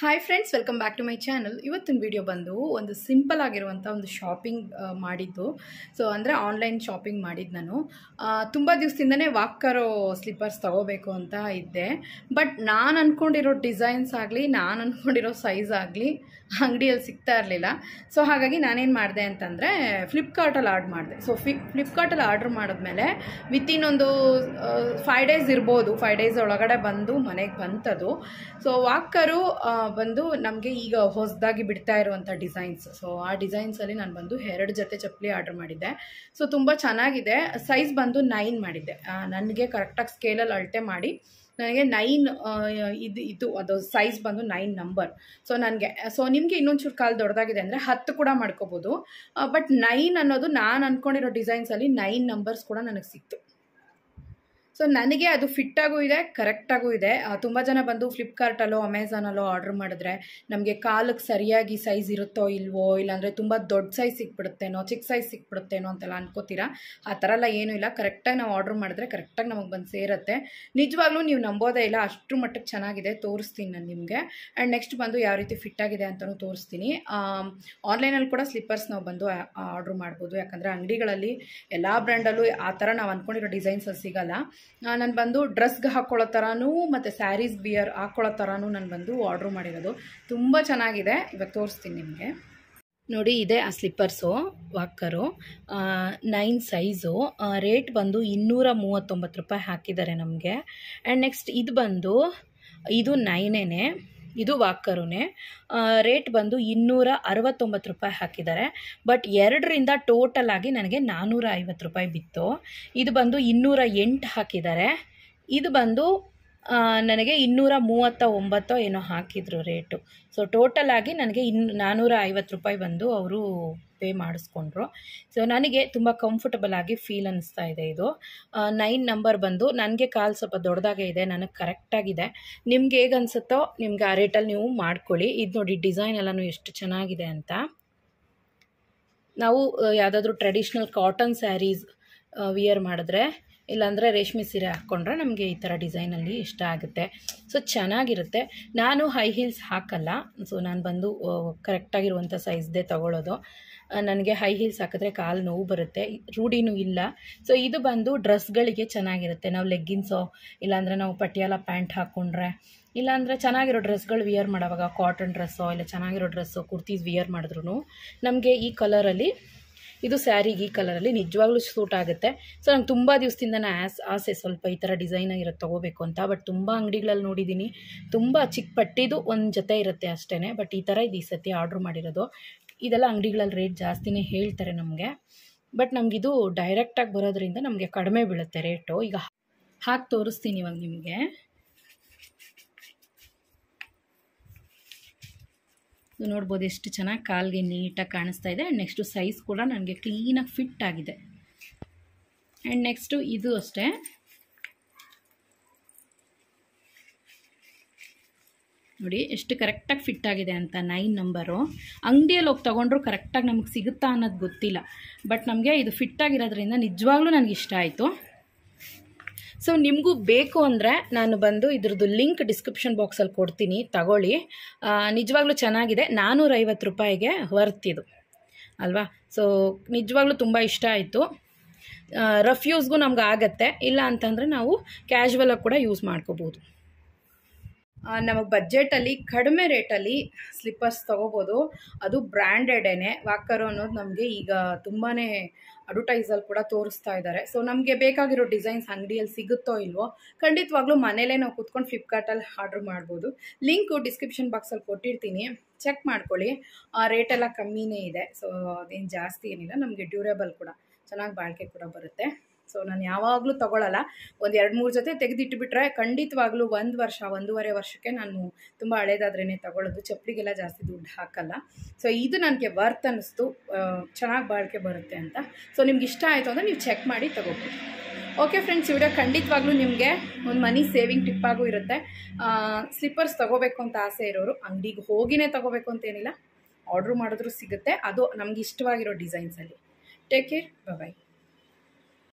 hi friends welcome back to my channel ಇವತ್ತಿನ video ಬಂದು ಒಂದು ಸಿಂಪಲ್ ಆಗಿರುವಂಥ ಒಂದು ಶಾಪಿಂಗ್ ಮಾಡಿದ್ದು ಸೊ ಅಂದರೆ ಆನ್ಲೈನ್ ಶಾಪಿಂಗ್ ಮಾಡಿದ್ದು ನಾನು ತುಂಬ ದಿವಸದಿಂದನೇ ವಾಕರೋ ಸ್ಲಿಪ್ಪರ್ಸ್ ತೊಗೋಬೇಕು ಅಂತ ಇದ್ದೆ ಬಟ್ ನಾನು ಅಂದ್ಕೊಂಡಿರೋ ಡಿಸೈನ್ಸ್ ಆಗಲಿ ನಾನು ಅಂದ್ಕೊಂಡಿರೋ ಸೈಜ್ ಆಗಲಿ ಅಂಗಡಿಯಲ್ಲಿ ಸಿಗ್ತಾ ಇರಲಿಲ್ಲ ಸೊ ಹಾಗಾಗಿ ನಾನೇನು ಮಾಡಿದೆ ಅಂತಂದರೆ ಫ್ಲಿಪ್ಕಾರ್ಟಲ್ಲಿ ಆರ್ಡ್ರ್ ಮಾಡಿದೆ ಸೊ ಫಿ ಫ್ಲಿಪ್ಕಾರ್ಟಲ್ಲಿ ಆರ್ಡ್ರ್ ಮಾಡಿದ್ಮೇಲೆ ವಿತಿನ್ ಒಂದು ಫೈವ್ ಡೇಸ್ ಇರ್ಬೋದು ಫೈವ್ ಡೇಸ್ ಒಳಗಡೆ ಬಂದು ಮನೆಗೆ ಬಂತದು ಸೊ ವಾಕರು ಆ, ಬಂದು ನಮಗೆ ಈಗ ಹೊಸದಾಗಿ ಬಿಡ್ತಾ ಇರುವಂಥ ಡಿಸೈನ್ಸ್ ಸೊ ಆ ಡಿಸೈನ್ಸಲ್ಲಿ ನಾನು ಬಂದು ಎರಡು ಜೊತೆ ಚಪ್ಪಲಿ ಆರ್ಡ್ರ್ ಮಾಡಿದ್ದೆ ಸೊ ತುಂಬ ಚೆನ್ನಾಗಿದೆ ಸೈಜ್ ಬಂದು ನೈನ್ ಮಾಡಿದ್ದೆ ಆ, ನನಗೆ ಕರೆಕ್ಟಾಗಿ ಸ್ಕೇಲಲ್ಲಿ ಅಳತೆ ಮಾಡಿ ನನಗೆ ನೈನ್ ಇದು ಇದು ಅದು ಸೈಜ್ ಬಂದು ನೈನ್ ನಂಬರ್ ಸೊ ನನಗೆ ಸೊ ನಿಮಗೆ ಇನ್ನೊಂಚೂರು ಕಾಲು ದೊಡ್ಡದಾಗಿದೆ ಅಂದರೆ ಹತ್ತು ಕೂಡ ಮಾಡ್ಕೋಬೋದು ಬಟ್ ನೈನ್ ಅನ್ನೋದು ನಾನು ಅಂದ್ಕೊಂಡಿರೋ ಡಿಸೈನ್ಸಲ್ಲಿ ನೈನ್ ನಂಬರ್ಸ್ ಕೂಡ ನನಗೆ ಸಿಕ್ತು ಸೊ ನನಗೆ ಅದು ಫಿಟ್ಟಾಗೂ ಇದೆ ಕರೆಕ್ಟಾಗೂ ಇದೆ ತುಂಬ ಜನ ಬಂದು ಫ್ಲಿಪ್ಕಾರ್ಟಲ್ಲೋ ಅಮೆಝಾನಲ್ಲೋ ಆರ್ಡ್ರ್ ಮಾಡಿದ್ರೆ ನಮಗೆ ಕಾಲಕ್ಕೆ ಸರಿಯಾಗಿ ಸೈಜ್ ಇರುತ್ತೋ ಇಲ್ವೋ ಇಲ್ಲಾಂದರೆ ತುಂಬ ದೊಡ್ಡ ಸೈಜ್ ಸಿಕ್ಬಿಡುತ್ತೇನೋ ಚಿಕ್ಕ ಸೈಜ್ ಸಿಕ್ಬಿಡುತ್ತೇನೋ ಅಂತೆಲ್ಲ ಅನ್ಕೋತೀರಾ ಆ ಥರ ಎಲ್ಲ ಏನೂ ಇಲ್ಲ ಕರೆಕ್ಟಾಗಿ ನಾವು ಆರ್ಡ್ರ್ ಮಾಡಿದ್ರೆ ಕರೆಕ್ಟಾಗಿ ನಮಗೆ ಬಂದು ಸೇರುತ್ತೆ ನಿಜವಾಗ್ಲೂ ನೀವು ನಂಬೋದೇ ಇಲ್ಲ ಅಷ್ಟು ಮಟ್ಟಕ್ಕೆ ಚೆನ್ನಾಗಿದೆ ತೋರಿಸ್ತೀನಿ ನಾನು ನಿಮಗೆ ಆ್ಯಂಡ್ ನೆಕ್ಸ್ಟ್ ಬಂದು ಯಾವ ರೀತಿ ಫಿಟ್ ಆಗಿದೆ ಅಂತಲೂ ತೋರಿಸ್ತೀನಿ ಆನ್ಲೈನಲ್ಲಿ ಕೂಡ ಸ್ಲಿಪ್ಪರ್ಸ್ ನಾವು ಬಂದು ಆರ್ಡ್ರ್ ಮಾಡ್ಬೋದು ಯಾಕಂದರೆ ಅಂಗಡಿಗಳಲ್ಲಿ ಎಲ್ಲ ಬ್ರ್ಯಾಂಡಲ್ಲೂ ಆ ಥರ ನಾವು ಅಂದ್ಕೊಂಡಿರೋ ಡಿಸೈನ್ಸ್ ಸಿಗಲ್ಲ ನಾನು ಬಂದು ಡ್ರೆಸ್ಗೆ ಹಾಕ್ಕೊಳ್ಳೋ ಥರನೂ ಮತ್ತು ಸ್ಯಾರೀಸ್ ಬಿಯರ್ ಹಾಕ್ಕೊಳ್ಳೋ ಥರನೂ ನಾನು ಬಂದು ಆರ್ಡ್ರ್ ಮಾಡಿರೋದು ತುಂಬ ಚೆನ್ನಾಗಿದೆ ಇವಾಗ ತೋರಿಸ್ತೀನಿ ನಿಮಗೆ ನೋಡಿ ಇದೆ ಆ slippers Walkaroo nine size rate ಬಂದು ಇನ್ನೂರ ಮೂವತ್ತೊಂಬತ್ತು ರೂಪಾಯಿ ಹಾಕಿದ್ದಾರೆ ನಮಗೆ ಆ್ಯಂಡ್ ನೆಕ್ಸ್ಟ್ ಇದು ಬಂದು ಇದು ನೈನೇನೆ ಇದು ವಾಕರುನೇ ರೇಟ್ ಬಂದು ಇನ್ನೂರ ಅರವತ್ತೊಂಬತ್ತು ರೂಪಾಯಿ ಹಾಕಿದ್ದಾರೆ ಬಟ್ ಎರಡರಿಂದ ಟೋಟಲ್ ಆಗಿ ನನಗೆ ನಾನ್ನೂರ ಐವತ್ತು ರೂಪಾಯಿ ಬಿತ್ತು ಇದು ಬಂದು ಇನ್ನೂರ ಎಂಟು ಹಾಕಿದ್ದಾರೆ ಇದು ಬಂದು ಆ, ನನಗೆ ಇನ್ನೂರ ಮೂವತ್ತ ಒಂಬತ್ತೋ ಏನೋ ಹಾಕಿದ್ರು ರೇಟು ಸೊ ಟೋಟಲ್ ಆಗಿ ನನಗೆ ಇನ್ನು ನಾನ್ನೂರ ಐವತ್ತು ರೂಪಾಯಿ ಬಂದು ಅವರು ಪೇ ಮಾಡಿಸ್ಕೊಂಡ್ರು ಸೊ ನನಗೆ ತುಂಬ ಕಂಫರ್ಟಬಲ್ ಆಗಿ ಫೀಲ್ ಅನ್ನಿಸ್ತಾ ಇದೆ ಇದು ನೈನ್ ನಂಬರ್ ಬಂದು ನನಗೆ ಕಾಲು ಸ್ವಲ್ಪ ದೊಡ್ಡದಾಗೇ ಇದೆ ನನಗೆ ಕರೆಕ್ಟಾಗಿದೆ ನಿಮ್ಗೆ ಹೇಗೆ ಅನಿಸುತ್ತೋ ನಿಮ್ಗೆ ಆ ರೇಟಲ್ಲಿ ನೀವು ಮಾಡ್ಕೊಳ್ಳಿ ಇದು ನೋಡಿ ಡಿಸೈನ್ ಎಲ್ಲನೂ ಎಷ್ಟು ಚೆನ್ನಾಗಿದೆ ಅಂತ ನಾವು ಯಾವುದಾದ್ರೂ ಟ್ರೆಡಿಷ್ನಲ್ ಕಾಟನ್ ಸ್ಯಾರೀಸ್ ವಿಯರ್ ಮಾಡಿದ್ರೆ ಇಲ್ಲಾಂದರೆ ರೇಷ್ಮೆ ಸೀರೆ ಹಾಕ್ಕೊಂಡ್ರೆ ನಮಗೆ ಈ ಥರ ಡಿಸೈನಲ್ಲಿ ಇಷ್ಟ ಆಗುತ್ತೆ ಸೊ ಚೆನ್ನಾಗಿರುತ್ತೆ ನಾನು ಹೈ ಹೀಲ್ಸ್ ಹಾಕಲ್ಲ ಸೊ ನಾನು ಬಂದು ಕರೆಕ್ಟಾಗಿರುವಂಥ ಸೈಜ್ದೇ ತಗೊಳ್ಳೋದು ಆ, ನನಗೆ ಹೈ ಹೀಲ್ಸ್ ಹಾಕಿದ್ರೆ ಕಾಲು ನೋವು ಬರುತ್ತೆ ರೂಢಿನೂ ಇಲ್ಲ ಸೊ ಇದು ಬಂದು ಡ್ರೆಸ್ಗಳಿಗೆ ಚೆನ್ನಾಗಿರುತ್ತೆ ನಾವು ಲೆಗ್ಗಿನ್ಸೋ ಇಲ್ಲಾಂದರೆ ನಾವು ಪಟಿಯಾಲ ಪ್ಯಾಂಟ್ ಹಾಕ್ಕೊಂಡ್ರೆ ಇಲ್ಲಾಂದರೆ ಚೆನ್ನಾಗಿರೋ ಡ್ರೆಸ್ಗಳು ವಿಯರ್ ಮಾಡೋವಾಗ ಕಾಟನ್ ಡ್ರೆಸ್ಸೋ ಇಲ್ಲ ಚೆನ್ನಾಗಿರೋ ಡ್ರೆಸ್ಸು ಕುರ್ತೀಸ್ ವಿಯರ್ ಮಾಡಿದ್ರು ನಮಗೆ ಈ ಕಲರಲ್ಲಿ ಇದು ಸ್ಯಾರಿಗೆ ಈ ಕಲರಲ್ಲಿ ನಿಜವಾಗ್ಲೂ ಸೂಟ್ ಆಗುತ್ತೆ ಸೊ ನಂಗೆ ತುಂಬ ದಿವಸದಿಂದ ಆಸ್ ಆಸೆ ಸ್ವಲ್ಪ ಈ ಥರ ಡಿಸೈನ್ ಇರೋದು ತೊಗೋಬೇಕು ಅಂತ ಬಟ್ ತುಂಬ ಅಂಗಡಿಗಳಲ್ಲಿ ನೋಡಿದ್ದೀನಿ ತುಂಬ ಚಿಕ್ಕ ಪಟ್ಟಿದು ಒಂದು ಜೊತೆ ಇರುತ್ತೆ ಅಷ್ಟೇ ಬಟ್ ಈ ಥರ ಇದು ಈ ಸತಿ ಆರ್ಡ್ರ್ ಮಾಡಿರೋದು ಇದೆಲ್ಲ ಅಂಗಡಿಗಳಲ್ಲಿ ರೇಟ್ ಜಾಸ್ತಿನೇ ಹೇಳ್ತಾರೆ ನಮಗೆ ಬಟ್ ನಮಗಿದು ಡೈರೆಕ್ಟಾಗಿ ಬರೋದ್ರಿಂದ ನಮಗೆ ಕಡಿಮೆ ಬೀಳುತ್ತೆ ರೇಟು ಈಗ ಹಾಕಿ ತೋರಿಸ್ತೀನಿ ಇವಾಗ ನಿಮಗೆ ಇದು ನೋಡ್ಬೋದು ಎಷ್ಟು ಚೆನ್ನಾಗಿ ಕಾಲ್ಗೆ ನೀಟಾಗಿ ಕಾಣಿಸ್ತಾ ಇದೆ ಆ್ಯಂಡ್ ನೆಕ್ಸ್ಟು ಸೈಜ್ ಕೂಡ ನನಗೆ ಕ್ಲೀನಾಗಿ ಫಿಟ್ ಆಗಿದೆ ಆ್ಯಂಡ್ ನೆಕ್ಸ್ಟು ಇದು ಅಷ್ಟೇ ನೋಡಿ ಎಷ್ಟು ಕರೆಕ್ಟಾಗಿ ಫಿಟ್ ಆಗಿದೆ ಅಂತ ನೈನ್ ನಂಬರು ಅಂಗಡಿಯಲ್ಲಿ ಹೋಗಿ ತೊಗೊಂಡ್ರು ಕರೆಕ್ಟಾಗಿ ನಮಗೆ ಸಿಗುತ್ತಾ ಅನ್ನೋದು ಗೊತ್ತಿಲ್ಲ ಬಟ್ ನಮಗೆ ಇದು ಫಿಟ್ ಆಗಿರೋದ್ರಿಂದ ನಿಜವಾಗ್ಲೂ ನನಗೆ ಇಷ್ಟ ಆಯಿತು ಸೊ ನಿಮಗೂ ಬೇಕು ಅಂದರೆ ನಾನು ಬಂದು ಇದ್ರದ್ದು ಲಿಂಕ್ ಡಿಸ್ಕ್ರಿಪ್ಷನ್ ಬಾಕ್ಸಲ್ಲಿ ಕೊಡ್ತೀನಿ ತಗೊಳ್ಳಿ ಆ, ನಿಜವಾಗ್ಲೂ ಚೆನ್ನಾಗಿದೆ ನಾನ್ನೂರೈವತ್ತು ರೂಪಾಯಿಗೆ ವರ್ತ್ ಇದು ಅಲ್ವಾ ಸೊ ನಿಜವಾಗ್ಲೂ ತುಂಬ ಇಷ್ಟ ಆಯಿತು ರಫ್ ಯೂಸ್ಗೂ ನಮ್ಗೆ ಆಗತ್ತೆ ಇಲ್ಲ ಅಂತಂದರೆ ನಾವು ಕ್ಯಾಶುವಲಾಗಿ ಕೂಡ ಯೂಸ್ ಮಾಡ್ಕೋಬೋದು ನಮಗೆ ಬಜೆಟಲ್ಲಿ ಕಡಿಮೆ ರೇಟಲ್ಲಿ ಸ್ಲಿಪ್ಪರ್ಸ್ ತೊಗೋಬೋದು ಅದು ಬ್ರ್ಯಾಂಡೆಡೇನೆ ವಾಕರು ಅನ್ನೋದು ನಮಗೆ ಈಗ ತುಂಬಾ ಅಡ್ವರ್ಟೈಸಲ್ಲಿ ಕೂಡ ತೋರಿಸ್ತಾ ಇದ್ದಾರೆ ಸೊ ನಮಗೆ ಬೇಕಾಗಿರೋ ಡಿಸೈನ್ಸ್ ಅಂಗಡಿಯಲ್ಲಿ ಸಿಗುತ್ತೋ ಇಲ್ವೋ ಖಂಡಿತವಾಗ್ಲೂ ಮನೇಲೇ ನಾವು ಕೂತ್ಕೊಂಡು ಫ್ಲಿಪ್ಕಾರ್ಟಲ್ಲಿ ಆರ್ಡ್ರ್ ಮಾಡ್ಬೋದು ಲಿಂಕು ಡಿಸ್ಕ್ರಿಪ್ಷನ್ ಬಾಕ್ಸಲ್ಲಿ ಕೊಟ್ಟಿರ್ತೀನಿ ಚೆಕ್ ಮಾಡ್ಕೊಳ್ಳಿ ರೇಟೆಲ್ಲ ಕಮ್ಮಿನೇ ಇದೆ ಸೊ ಅದೇನು ಜಾಸ್ತಿ ಏನಿಲ್ಲ ನಮಗೆ ಡ್ಯೂರೇಬಲ್ ಕೂಡ ಚೆನ್ನಾಗಿ ಬಾಳಿಕೆ ಕೂಡ ಬರುತ್ತೆ ಸೊ ನಾನು ಯಾವಾಗಲೂ ತೊಗೊಳಲ್ಲ ಒಂದು ಎರಡು ಮೂರು ಜೊತೆ ತೆಗೆದಿಟ್ಬಿಟ್ರೆ ಖಂಡಿತವಾಗ್ಲೂ ಒಂದು ವರ್ಷ ಒಂದೂವರೆ ವರ್ಷಕ್ಕೆ ನಾನು ತುಂಬ ಹಳೇದಾದ್ರೇ ತಗೊಳ್ಳೋದು ಚಪ್ಪಲಿಗೆಲ್ಲ ಜಾಸ್ತಿ ದುಡ್ಡು ಹಾಕಲ್ಲ ಸೊ ಇದು ನನಗೆ ವರ್ತ್ ಅನ್ನಿಸ್ತು ಚೆನ್ನಾಗಿ ಬಾಳಿಕೆ ಬರುತ್ತೆ ಅಂತ ಸೊ ನಿಮ್ಗೆ ಇಷ್ಟ ಆಯಿತು ಅಂದರೆ ನೀವು ಚೆಕ್ ಮಾಡಿ ತೊಗೋಬೋದು ಓಕೆ ಫ್ರೆಂಡ್ಸ್ ವಿಡಿಯೋ ಖಂಡಿತವಾಗ್ಲೂ ನಿಮಗೆ ಒಂದು ಮನಿ ಸೇವಿಂಗ್ ಟಿಪ್ಪಾಗೂ ಇರುತ್ತೆ ಸ್ಲಿಪ್ಪರ್ಸ್ ತೊಗೋಬೇಕು ಅಂತ ಆಸೆ ಇರೋರು ಅಂಗಡಿಗೆ ಹೋಗಿನೇ ತೊಗೋಬೇಕು ಅಂತೇನಿಲ್ಲ ಆರ್ಡ್ರ್ ಮಾಡಿದ್ರು ಸಿಗುತ್ತೆ ಅದು ನಮ್ಗೆ ಇಷ್ಟವಾಗಿರೋ ಡಿಸೈನ್ಸಲ್ಲಿ ಟೇಕ್ ಕೇರ್ ಬಾಯ್